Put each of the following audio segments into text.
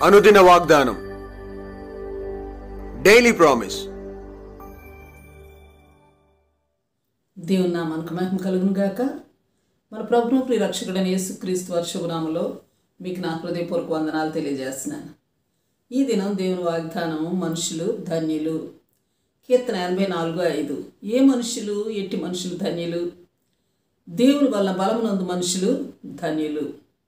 అనుదిన వాగ్దానం daily promise దేవుని నామానికి మహిమ కలుగును గాక మన ప్రభుత్వ ప్రియరక్షకుడైన యేసుక్రీస్తు వారి శుభనామలో మీకు నా హృదయపూర్వక వందనాలు తెలియజేస్తున్నాను ఈ దినం దేవుని వాగ్దానం మనుషులు ధన్యులు కీర్తన ఎనభై నాలుగు ఐదు ఏ మనుషులు ఎట్టి మనుషులు ధన్యులు దేవుని వల్ల బలమునందు మనుషులు ధన్యులు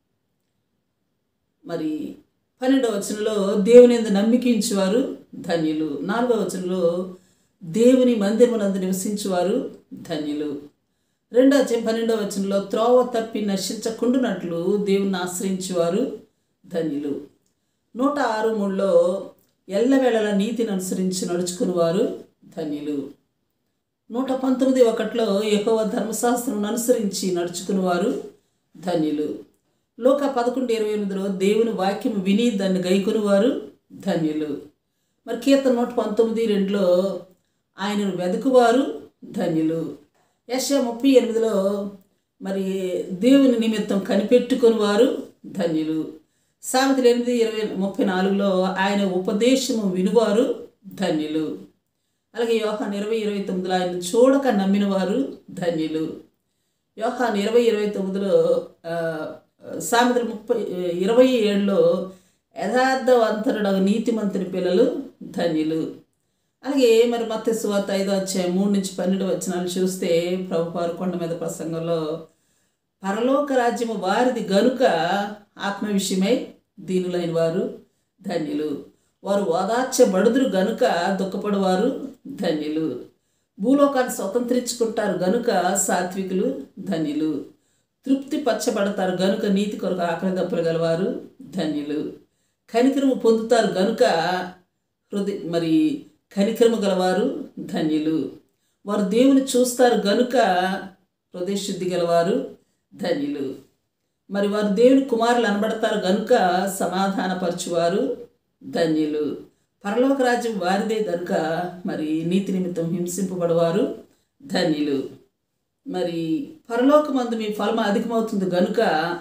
మరి పన్నెండవ వచనంలో దేవుని ఎందు నమ్మికించువారు ధన్యులు నాలుగవ వచనంలో దేవుని మందిరమునందు నివసించువారు ధన్యులు రెండవ వచనం పన్నెండవ వచనంలో త్రోవ తప్పి నశించకుండునట్లు దేవుని ఆశ్రయించువారు ధన్యులు నూట ఆరు మూడులో ఎల్లవేళల నీతిని అనుసరించి నడుచుకునేవారు ధన్యులు నూట పంతొమ్మిది ఒకటిలో యెహోవా ధర్మశాస్త్రం అనుసరించి నడుచుకునేవారు ధన్యులు లోక పదకొండు ఇరవై ఎనిమిదిలో దేవుని వాక్యం విని దాన్ని గైకొనివారు ధన్యులు మరి కీర్తన నూట పంతొమ్మిది రెండులో ఆయనను వెతుకువారు ధన్యులు యశ ముప్పై ఎనిమిదిలో మరి దేవుని నిమిత్తం కనిపెట్టుకుని వారు ధన్యులు సామెతలు ఎనిమిది ఇరవై ముప్పై నాలుగులో ఆయన ఉపదేశము వినువారు ధన్యులు అలాగే యోహాన్ ఇరవై ఇరవై తొమ్మిదిలో ఆయన చూడక నమ్మిన వారు ధన్యులు యోహాన్ ఇరవై ఇరవై తొమ్మిదిలో ఆ, సామెతలు ముప్పై ఇరవై ఏడులో యథార్థవంతరుడు నీతిమంతుని పిల్లలు ధన్యులు అలాగే మరి మత్స్య సువార్త ఐదో అధ్యాయం మూడు నుంచి పన్నెండు వచనాలు చూస్తే ప్రభువారు కొండ మీద ప్రసంగంలో పరలోక రాజ్యము వారిది గనుక ఆత్మ విషయమై దీనులైన వారు ధన్యులు వారు ఓదార్చబడుదురు గనుక దుఃఖపడువారు ధన్యులు భూలోకాన్ని స్వతంత్రించుకుంటారు గనుక సాత్వికులు ధన్యులు తృప్తి పచ్చబడతారు గనుక నీతి కొరకు ఆకలి దప్పులు గలవారు ధన్యులు కనికరము పొందుతారు గనుక హృదయ మరి కనికరము గలవారు ధన్యులు వారు దేవుని చూస్తారు గనుక హృదయ శుద్ధి గలవారు ధన్యులు మరి వారు దేవుని కుమారులు అనబడతారు గనుక సమాధానపరచువారు ధన్యులు పరలోక రాజ్యం వారిదే గనుక మరి నీతి నిమిత్తం హింసింపబడవారు ధన్యులు మరి పరలోకమందు మీ ఫలం అధికమవుతుంది గనుక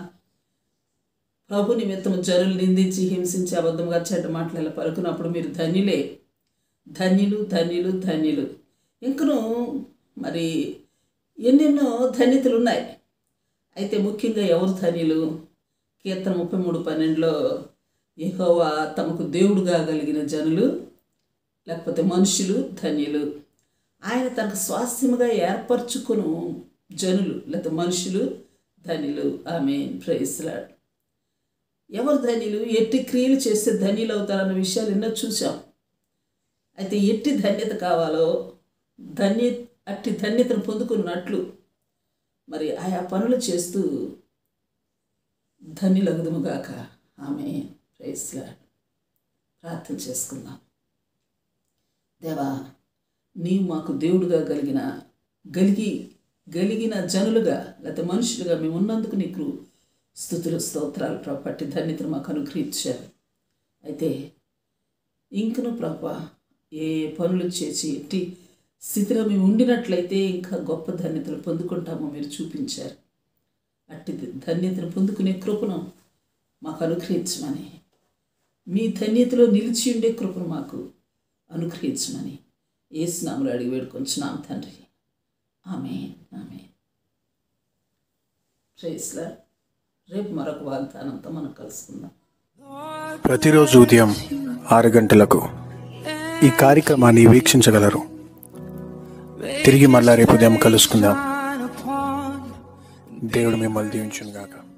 ప్రభు నిమిత్తం జనులు నిందించి హింసించి అబద్ధంగా చెడ్డ మాటలు ఇలా పలుకున్నప్పుడు మీరు ధన్యులే ధన్యులు ధన్యులు ధన్యులు ఇంకను మరి ఎన్నెన్నో ధన్యతలు ఉన్నాయి అయితే ముఖ్యంగా ఎవరు ధన్యులు కీర్తన ముప్పై మూడు పన్నెండులో యెహోవా తమకు దేవుడుగా కలిగిన జనులు లేకపోతే మనుషులు ధన్యులు ఆయన తనకు స్వాస్థ్యముగా ఏర్పరచుకును జనులు లేకపోతే మనుషులు ధన్యులు ఆమె ప్రైస్లాడ్ ఎవరు ధన్యులు ఎట్టి క్రియలు చేస్తే ధన్యులు అవుతారన్న విషయాలు ఎన్నో చూసాం అయితే ఎట్టి ధన్యత కావాలో ధన్య అట్టి ధన్యతను పొందుకున్నట్లు మరి ఆయా పనులు చేస్తూ ధన్యులగుదుముగాక ఆమె ప్రైస్లాడ్ ప్రార్థన చేసుకుందాం దేవా నీవు మాకు దేవుడుగా కలిగిన గలిగి గలిగిన జనులుగా లేకపోతే మనుషులుగా మేము ఉన్నందుకు నీకు స్థుతులు స్తోత్రాలు ప్రభు పట్టి ధన్యతను మాకు అనుగ్రహించారు అయితే ఇంకను ప్రభ ఏ పనులు చేసి ఎట్టి స్థితిలో మేము ఉండినట్లయితే ఇంకా గొప్ప ధన్యతలు పొందుకుంటామో మీరు చూపించారు అట్టి ధన్యతను పొందుకునే కృపను మాకు అనుగ్రహించమని మీ ధన్యతలో నిలిచి ఉండే కృపను మాకు అనుగ్రహించమని ఏ స్నాములు అడిగి వేడుకొంచున్నాం తండ్రి ఆమె ఆమె ప్రేస్లా రేపు మరొక వాగ్దానంతో మనం కలుసుకుందాం ప్రతిరోజు ఉదయం ఆరు గంటలకు ఈ కార్యక్రమాన్ని వీక్షించగలరు తిరిగి మళ్ళా రేపు ఉదయం కలుసుకుందాం దేవుడు మిమ్మల్ని దీవించును గాక